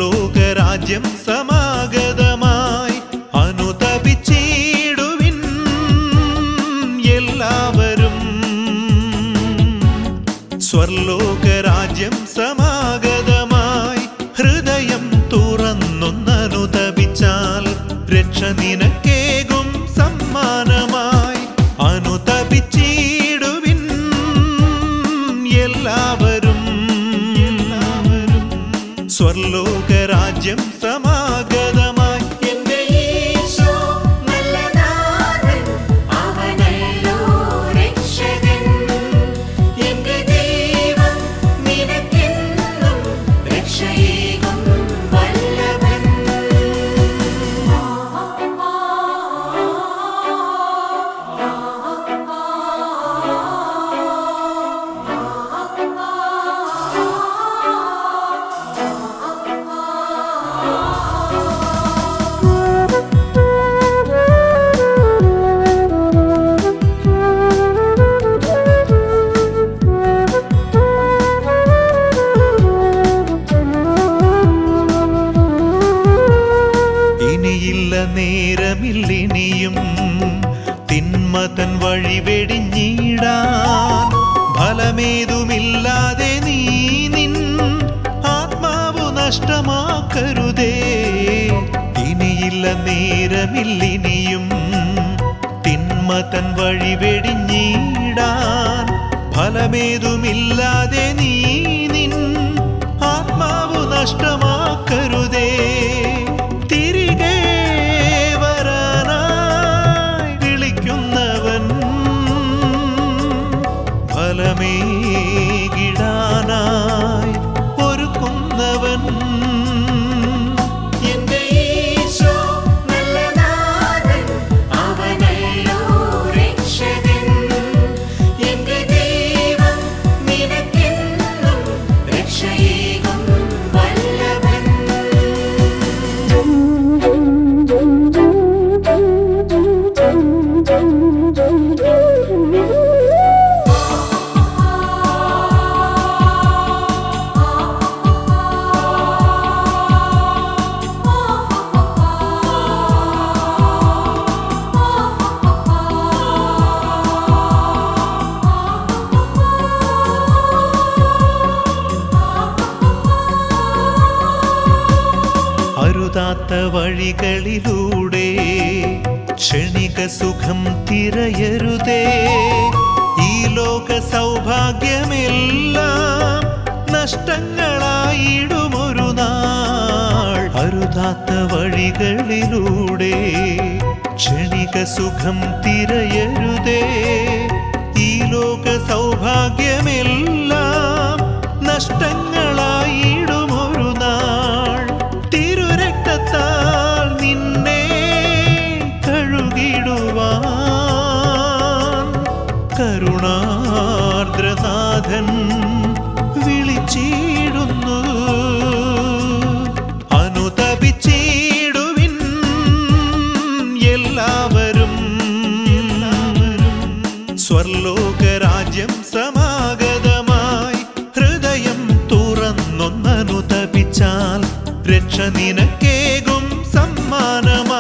സ്വർലോകരാജ്യം സമാഗതമായി അനുതപിച്ചിടുവിൻ എല്ലാവരും സ്വർലോകരാജ്യം സമാഗതമായി ഹൃദയം തുറന്നൊന്നനുതപിച്ചാൽ രക്ഷ നിനക്കേകും സമ്മാനമായി അനുതപിച്ചിടുവിൻ എല്ലാവരും സ്വർലോകരാജ്യം സമാഗതമായി എന്റെ യേശു നല്ല നാഥൻ അവനല്ലോ രക്ഷകൻ എന്റെ ദൈവം നിനക്കെന്നും രക്ഷയേകും വല്ലഭൻ ഇനിയില്ല നേരമില്ലിനിയും തിന്മതൻ വഴി വെടിഞ്ഞിടാൻ ഫലമേതുമില്ലാതെ നീ നിൻ ആത്മാവു നഷ്ടമാക്കരുതേ ഇനിയില്ല നേരമില്ലിനിയും തിന്മതൻ വഴി വെടിഞ്ഞിടാൻ ഫലമേതുമില്ലാതെ നീ നിൻ ആത്മാവു നഷ്ടമാക്കരുതേ തിരികെ വരാനായി വിളിക്കുന്നവൻ ഫലമേകിടാനായി ഒരുക്കുന്നവൻ എന്റെ യേശു നല്ല നാഥൻ അവനല്ലോ രക്ഷകൻ എന്റെ ദൈവം നിനക്കെന്നും രക്ഷയേകും വല്ലഭൻ അരുതാത്ത വഴികളിലൂടെ ക്ഷണിക സുഖം തിരയരുതേ ഈ ലോക സൗഭാഗ്യമെല്ലാം നഷ്ടങ്ങളായിടുമൊരു നാൾ അരുതാത്ത വഴികളിലൂടെ ക്ഷണിക സുഖം തിരയരുതേ ഈ ലോക സൗഭാഗ്യമെല്ലാം നഷ്ടങ്ങളായിടുമൊരു നാൾ തിരുരക്തത്താൽ നിന്നെ കഴുകിടുവാൻ കരുണാർദ്രനാഥൻ വിളിച്ചിടുന്നു അനുതപിച്ചിടുവിൻ എല്ലാവരും സ്വർലോകരാജ്യം സമാഗതമായി ഹൃദയം തുറന്നൊന്നനുതപിച്ചാൽ രക്ഷ നിനക്കേകും സമ്മാനമായി